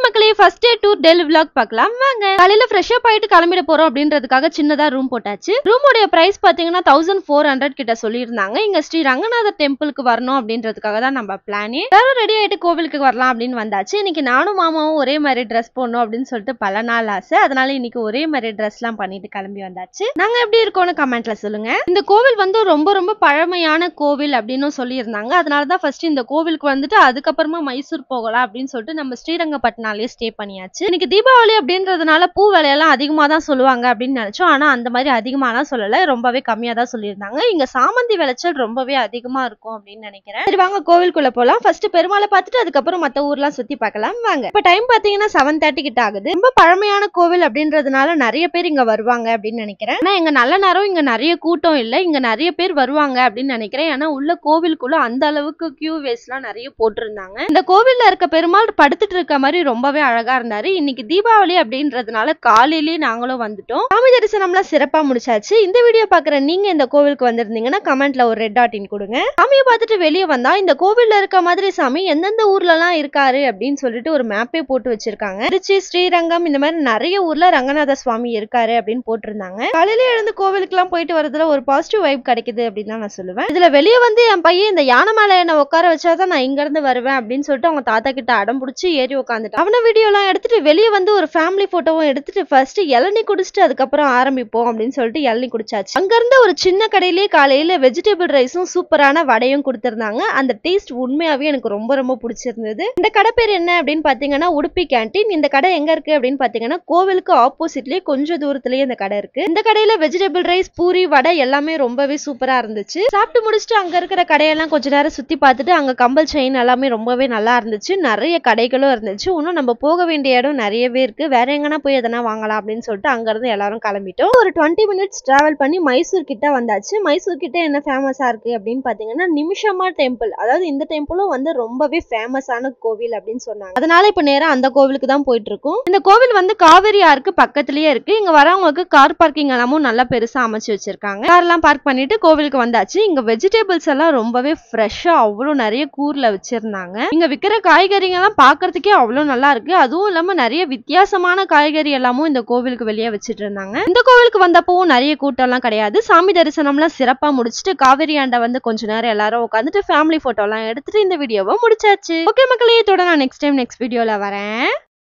மக்களே first day tour daily vlog பார்க்கலாம் வாங்க காலையில ஃப்ரெஷ் அப் ஆயிட்டு கிளம்பிட போறோம் அப்படின்றதுக்காக சின்னதா ரூம் போட்டாச்சு ரூமோட பிரைஸ் பாத்தீங்கன்னா தௌசண்ட் ஃபோர் ஹண்ட்ரட் கிட்ட சொல்லியிருந்தாங்க இங்க ஸ்ரீ ரங்கநாதர் டெம்பிளுக்கு வரணும் அப்படின்றதுக்காக தான் நம்ம பிளானே எல்லாரும் ரெடி ஆயிட்டு கோவிலுக்கு வரலாம் அப்படின்னு வந்தாச்சு இன்னைக்கு நானும் மாமாவும் ஒரே மாதிரி ட்ரெஸ் போடணும் அப்படின்னு சொல்லிட்டு பல நாள் ஆசை அதனால இன்னைக்கு ஒரே மாதிரி ட்ரெஸ் எல்லாம் பண்ணிட்டு கிளம்பி வந்தாச்சு நாங்க எப்படி இருக்கோம்னு கமெண்ட்ல சொல்லுங்க இந்த கோவில் வந்து ரொம்ப ரொம்ப பழமையான கோவில் அப்படின்னு சொல்லியிருந்தாங்க அதனால தான் ஃபர்ஸ்ட் இந்த கோவிலுக்கு வந்துட்டு அதுக்கப்புறமா மைசூர் போகலாம் அப்படின்னு சொல்லிட்டு நம்ம ஸ்ரீரங்கப்பட்டினாலே ஸ்டே பண்ணியாச்சு இன்னைக்கு தீபாவளி அப்படின்றதுனால பூ விலையெல்லாம் அதிகமா தான் சொல்லுவாங்க அப்படின்னு நினைச்சோம் ஆனா அந்த மாதிரி அதிகமாலாம் சொல்லல ரொம்பவே கம்மியா தான் சொல்லியிருந்தாங்க இங்க சாமந்தி விளைச்சல் ரொம்பவே அதிகமா இருக்கும் அப்படின்னு நினைக்கிறேன் சரி வாங்க கோவிலுக்குள்ள போலாம் ஃபர்ஸ்ட் பெருமாளை பார்த்துட்டு அதுக்கப்புறம் மத்த ஊர்லாம் சுத்தி பார்க்கலாம் வாங்க இப்ப டைம் பாத்தீங்கன்னா செவன் தேர்ட்டி கிட்ட ஆகுது ரொம்ப பழமையான கோவில் அப்படின்றதுனால நிறைய பேர் இங்க வருவாங்க அப்படின்னு நினைக்கிறேன் ஆனா எங்க நல்ல நேரம் இங்க நிறைய கூட்டம் இல்ல இங்க நிறைய பேர் வருவாங்க அப்படின்னு நினைக்கிறேன் ஏன்னா உள்ள கோவிலுக்குள்ள அந்த அளவுக்கு கியூ வேஸ்ட்லாம் நிறைய போட்டிருந்தாங்க இந்த கோவில்ல இருக்க பெருமாள் படுத்துட்டு இருக்க மாதிரி ரொம்பவே அழகா இருந்தாரு இன்னைக்கு தீபாவளி அப்படின்றதுனால காலையிலேயே நாங்களும் வந்துட்டோம் சாமி தரிசனம்லாம் சிறப்பா முடிச்சாச்சு இந்த வீடியோ பாக்குற நீங்க இந்த கோவிலுக்கு வந்திருந்தீங்கன்னா கமெண்ட்ல ஒரு ரெட் டாட்டின் கொடுங்க சாமியை பார்த்துட்டு வெளியே வந்தா இந்த கோவில்ல இருக்க மாதிரி சாமி எந்தெந்த ஊர்ல எல்லாம் இருக்காரு அப்படின்னு சொல்லிட்டு ஒரு மேப்பே போட்டு வச்சிருக்காங்க திருச்சி ஸ்ரீரங்கம் இந்த மாதிரி நிறைய ஊர்ல ரங்கநாத சுவாமி இருக்காரு அப்படின்னு போட்டிருந்தாங்க காலையில எழுந்து கோவிலுக்கு எல்லாம் போயிட்டு வரதுல ஒரு பாசிட்டிவ் வைப் கிடைக்குது அப்படின்னு தான் நான் சொல்லுவேன் இதுல வெளியே வந்து என் பையன் இந்த யானை மேல என்ன உட்கார வச்சாதான் நான் இங்க இருந்து வருவேன் அப்படின்னு சொல்லிட்டு அவங்க தாத்தா கிட்ட அடம் பிடிச்சி ஏறி உட்காந்துட்டு அவன வீடியோ எல்லாம் எடுத்துட்டு வெளியே வந்து ஒரு ஃபேமிலி போட்டோவும் எடுத்துட்டு ஃபர்ஸ்ட் இளநீ குடிச்சிட்டு அதுக்கப்புறம் ஆரம்பிப்போம் அப்படின்னு சொல்லிட்டு இளநீ குடிச்சாச்சு அங்க இருந்த ஒரு சின்ன கடையிலேயே காலையில வெஜிடபிள் ரைஸும் சூப்பரான வடையும் கொடுத்திருந்தாங்க அந்த டேஸ்ட் உண்மையாவே எனக்கு ரொம்ப ரொம்ப பிடிச்சிருந்தது இந்த கடை பேர் என்ன அப்படின்னு பாத்தீங்கன்னா உடுப்பி கேண்டீன் இந்த கடை எங்க இருக்கு அப்படின்னு பாத்தீங்கன்னா கோவிலுக்கு ஆப்போசிட்லயே கொஞ்சம் தூரத்திலேயே இந்த கடை இருக்கு இந்த கடையில வெஜிடபிள் ரைஸ் பூரி வடை எல்லாமே ரொம்பவே சூப்பரா இருந்துச்சு சாப்பிட்டு முடிச்சுட்டு அங்க இருக்கிற கடையெல்லாம் கொஞ்ச நேரம் சுத்தி பார்த்துட்டு அங்க கம்பல் செயின் எல்லாமே ரொம்பவே நல்லா இருந்துச்சு நிறைய கடைகளும் இருந்துச்சு இன்னும் நம்ம போக வேண்டிய இடம் நிறையவே இருக்கு வேற எங்கன்னா போய் எதனா வாங்கலாம் அப்படின்னு சொல்லிட்டு அங்க இருந்து எல்லாரும் கிளம்பிட்டோம் ஒரு டுவெண்ட்டி மினிட்ஸ் டிராவல் பண்ணி மைசூர் கிட்ட வந்தாச்சு மைசூர் கிட்ட என்ன ஃபேமஸா இருக்கு அப்படின்னு பாத்தீங்கன்னா நிமிஷமா டெம்பிள் அதாவது இந்த டெம்பிளும் வந்து ரொம்பவே ஃபேமஸான கோவில் அப்படின்னு சொன்னாங்க அதனால இப்ப நேரா அந்த கோவிலுக்கு தான் போயிட்டு இருக்கோம் இந்த கோவில் வந்து காவேரி ஆறுக்கு பக்கத்துலயே இருக்கு இங்க வரவங்களுக்கு கார் பார்க்கிங் எல்லாமும் நல்லா பெருசா அமைச்சு வச்சிருக்காங்க கார் எல்லாம் பார்க் பண்ணிட்டு கோவிலுக்கு வந்தாச்சு இங்க வெஜிடபிள்ஸ் எல்லாம் ரொம்பவே ஃப்ரெஷ்ஷா அவ்வளவு நிறைய கூர்ல வச்சிருந்தாங்க இங்க விக்கிற காய்கறிங்க எல்லாம் பாக்குறதுக்கே அவ்வளவு நல்லா இருக்கு அதுவும் இல்லாம நிறைய வித்தியாசமான காய்கறி எல்லாமும் இந்த கோவிலுக்கு வெளியே வச்சிட்டு இருந்தாங்க இந்த கோவிலுக்கு வந்தப்பவும் நிறைய கூட்டம் எல்லாம் கிடையாது சாமி தரிசனம்லாம் சிறப்பா முடிச்சுட்டு காவேரி ஆண்டை வந்து கொஞ்ச நேரம் எல்லாரும் உட்காந்துட்டு ஃபேமிலி போட்டோ எல்லாம் எடுத்துட்டு இந்த வீடியோவை முடிச்சாச்சு ஓகே மக்களே இதோட நான் நெக்ஸ்ட் டைம் நெக்ஸ்ட் வீடியோல வரேன்